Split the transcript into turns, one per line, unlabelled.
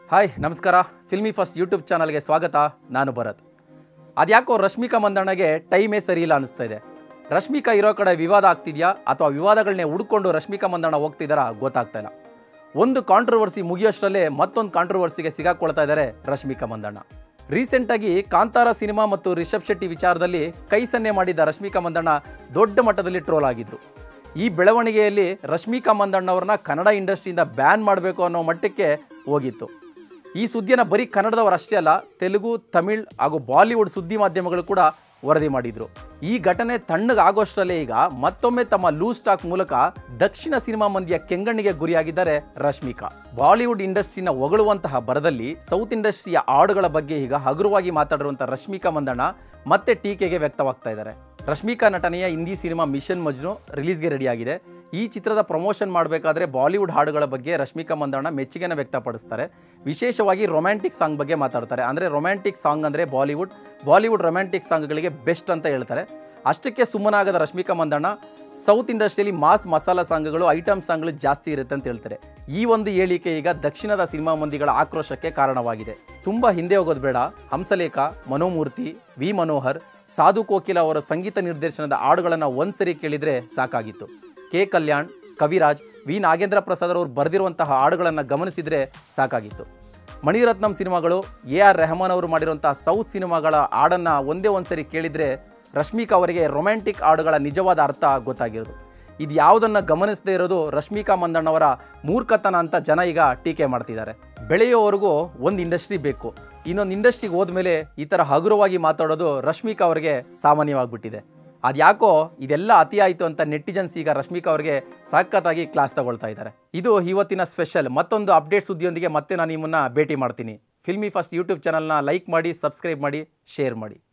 hi ನಮಸ್ಕಾರ filmy first YouTube ಚಾನಲ್ಗೆ ಸ್ವಾಗತ ನಾನು ಭರತ್ ಅದ್ಯಾಕೋ ರಶ್ಮಿಕಾ ಮಂದಣ್ಣಗೆ ಟೈಮೇ ಸರಿ ಇಲ್ಲ ಅನಿಸ್ತಾ ಇದೆ ರಶ್ಮಿಕಾ ಇರೋ ಕಡೆ ವಿವಾದ ಆಗ್ತಿದೆಯಾ ಅಥವಾ ವಿವಾದಗಳನ್ನೇ ಹುಡ್ಕೊಂಡು ರಶ್ಮಿಕಾ ಮಂದಣ್ಣ ಹೋಗ್ತಿದ್ದಾರಾ ಗೊತ್ತಾಗ್ತಾ ಇಲ್ಲ ಒಂದು ಕಾಂಟ್ರವರ್ಸಿ ಮುಗಿಯೋಷ್ಟರಲ್ಲೇ ಮತ್ತೊಂದು ಕಾಂಟ್ರವರ್ಸಿಗೆ ಸಿಗಾಕೊಳ್ತಾ ಇದ್ದಾರೆ ರಶ್ಮಿಕಾ ಮಂದಣ್ಣ ರೀಸೆಂಟಾಗಿ ಕಾಂತಾರ ಸಿನಿಮಾ ಮತ್ತು ರಿಷಬ್ ಶೆಟ್ಟಿ ವಿಚಾರದಲ್ಲಿ ಕೈ ಸನ್ನೆ ಮಾಡಿದ್ದ ರಶ್ಮಿಕಾ ಮಂದಣ್ಣ ದೊಡ್ಡ ಮಟ್ಟದಲ್ಲಿ ಟ್ರೋಲ್ ಆಗಿದ್ರು ಈ ಬೆಳವಣಿಗೆಯಲ್ಲಿ ರಶ್ಮಿಕಾ ಮಂದಣ್ಣವ್ರನ್ನ ಕನ್ನಡ ಇಂಡಸ್ಟ್ರಿಯಿಂದ ಬ್ಯಾನ್ ಮಾಡಬೇಕು ಅನ್ನೋ ಮಟ್ಟಕ್ಕೆ ಹೋಗಿತ್ತು ಈ ಸುದ್ದಿಯನ್ನು ಬರೀ ಕನ್ನಡದವರಷ್ಟೇ ಅಲ್ಲ ತೆಲುಗು ತಮಿಳ್ ಹಾಗೂ ಬಾಲಿವುಡ್ ಸುದ್ದಿ ಮಾಧ್ಯಮಗಳು ಕೂಡ ವರದಿ ಮಾಡಿದ್ರು ಈ ಘಟನೆ ತಣ್ಣಗಾಗೋಷ್ಟರಲ್ಲೇ ಈಗ ಮತ್ತೊಮ್ಮೆ ತಮ್ಮ ಲೂಸ್ ಟಾಕ್ ಮೂಲಕ ದಕ್ಷಿಣ ಸಿನಿಮಾ ಮಂದಿಯ ಕೆಂಗಣ್ಣಿಗೆ ಗುರಿಯಾಗಿದ್ದಾರೆ ರಶ್ಮಿಕಾ ಬಾಲಿವುಡ್ ಇಂಡಸ್ಟ್ರಿನ ಹೊಗಳುವಂತಹ ಬರದಲ್ಲಿ ಸೌತ್ ಇಂಡಸ್ಟ್ರಿಯ ಹಾಡುಗಳ ಬಗ್ಗೆ ಈಗ ಹಗುರವಾಗಿ ಮಾತಾಡಿರುವಂತಹ ರಶ್ಮಿಕಾ ಮಂದಣ್ಣ ಮತ್ತೆ ಟೀಕೆಗೆ ವ್ಯಕ್ತವಾಗ್ತಾ ಇದ್ದಾರೆ ರಶ್ಮಿಕಾ ನಟನೆಯ ಹಿಂದಿ ಸಿನಿಮಾ ಮಿಷನ್ ಮಜ್ನು ರಿಲೀಸ್ಗೆ ರೆಡಿಯಾಗಿದೆ ಈ ಚಿತ್ರದ ಪ್ರಮೋಷನ್ ಮಾಡಬೇಕಾದ್ರೆ ಬಾಲಿವುಡ್ ಹಾಡುಗಳ ಬಗ್ಗೆ ರಶ್ಮಿಕಾ ಮಂದಣ್ಣ ಮೆಚ್ಚುಗೆನ ವ್ಯಕ್ತಪಡಿಸ್ತಾರೆ ವಿಶೇಷವಾಗಿ ರೊಮ್ಯಾಂಟಿಕ್ ಸಾಂಗ್ ಬಗ್ಗೆ ಮಾತಾಡ್ತಾರೆ ಅಂದರೆ ರೊಮ್ಯಾಂಟಿಕ್ ಸಾಂಗ್ ಅಂದರೆ ಬಾಲಿವುಡ್ ಬಾಲಿವುಡ್ ರೊಮ್ಯಾಂಟಿಕ್ ಸಾಂಗ್ಗಳಿಗೆ ಬೆಸ್ಟ್ ಅಂತ ಹೇಳ್ತಾರೆ ಅಷ್ಟಕ್ಕೆ ಸುಮ್ಮನಾಗದ ರಶ್ಮಿಕಾ ಮಂದಣ್ಣ ಸೌತ್ ಇಂಡಸ್ಟ್ರಿಯಲ್ಲಿ ಮಾಸ್ ಮಸಾಲಾ ಸಾಂಗ್ಗಳು ಐಟಮ್ ಸಾಂಗ್ಗಳು ಜಾಸ್ತಿ ಇರುತ್ತೆ ಅಂತ ಹೇಳ್ತಾರೆ ಈ ಒಂದು ಹೇಳಿಕೆ ಈಗ ದಕ್ಷಿಣದ ಸಿನಿಮಾ ಮಂದಿಗಳ ಆಕ್ರೋಶಕ್ಕೆ ಕಾರಣವಾಗಿದೆ ತುಂಬಾ ಹಿಂದೆ ಹೋಗೋದು ಬೇಡ ಹಂಸಲೇಖ ಮನೋಮೂರ್ತಿ ವಿ ಮನೋಹರ್ ಸಾಧು ಕೋಕಿಲ ಅವರ ಸಂಗೀತ ನಿರ್ದೇಶನದ ಹಾಡುಗಳನ್ನು ಒಂದ್ಸರಿ ಕೇಳಿದ್ರೆ ಸಾಕಾಗಿತ್ತು ಕೆ ಕಲ್ಯಾಣ್ ಕವಿರಾಜ್ ವಿ ನಾಗೇಂದ್ರ ಪ್ರಸಾದ್ ಅವರು ಬರೆದಿರುವಂತಹ ಹಾಡುಗಳನ್ನು ಗಮನಿಸಿದರೆ ಸಾಕಾಗಿತ್ತು ಮಣಿರತ್ನಂ ಸಿನಿಮಾಗಳು ಎ ಆರ್ ರೆಹಮಾನ್ ಅವರು ಮಾಡಿರುವಂತಹ ಸೌತ್ ಸಿನಿಮಾಗಳ ಹಾಡನ್ನು ಒಂದೇ ಒಂದ್ಸರಿ ಕೇಳಿದರೆ ರಶ್ಮಿಕಾ ಅವರಿಗೆ ರೊಮ್ಯಾಂಟಿಕ್ ಹಾಡುಗಳ ನಿಜವಾದ ಅರ್ಥ ಗೊತ್ತಾಗಿರೋದು ಇದು ಯಾವುದನ್ನು ಗಮನಿಸದೇ ಇರೋದು ರಶ್ಮಿಕಾ ಮಂದಣ್ಣವರ ಮೂರ್ಖತನ ಅಂತ ಜನ ಈಗ ಟೀಕೆ ಮಾಡ್ತಿದ್ದಾರೆ ಬೆಳೆಯೋವರೆಗೂ ಒಂದು ಇಂಡಸ್ಟ್ರಿ ಬೇಕು ಇನ್ನೊಂದು ಇಂಡಸ್ಟ್ರಿಗೆ ಹೋದ್ಮೇಲೆ ಈ ಥರ ಹಗುರವಾಗಿ ಮಾತಾಡೋದು ರಶ್ಮಿಕಾ ಅವರಿಗೆ ಸಾಮಾನ್ಯವಾಗ್ಬಿಟ್ಟಿದೆ ಅದ್ಯಾಕೋ ಇದೆಲ್ಲ ಅತಿ ಆಯಿತು ಅಂತ ನೆಟ್ಟಿಜನ್ಸ್ ಈಗ ರಶ್ಮಿಕಾ ಅವರಿಗೆ ಸಖತ್ತಾಗಿ ಕ್ಲಾಸ್ ತಗೊಳ್ತಾ ಇದ್ದಾರೆ ಇದು ಇವತ್ತಿನ ಸ್ಪೆಷಲ್ ಮತ್ತೊಂದು ಅಪ್ಡೇಟ್ ಸುದ್ದಿಯೊಂದಿಗೆ ಮತ್ತೆ ನಾನು ನಿಮ್ಮನ್ನ ಭೇಟಿ ಮಾಡ್ತೀನಿ ಫಿಲ್ಮಿ ಫಸ್ಟ್ ಯೂಟ್ಯೂಬ್ ಚಾನಲ್ನ ಲೈಕ್ ಮಾಡಿ ಸಬ್ಸ್ಕ್ರೈಬ್ ಮಾಡಿ ಶೇರ್ ಮಾಡಿ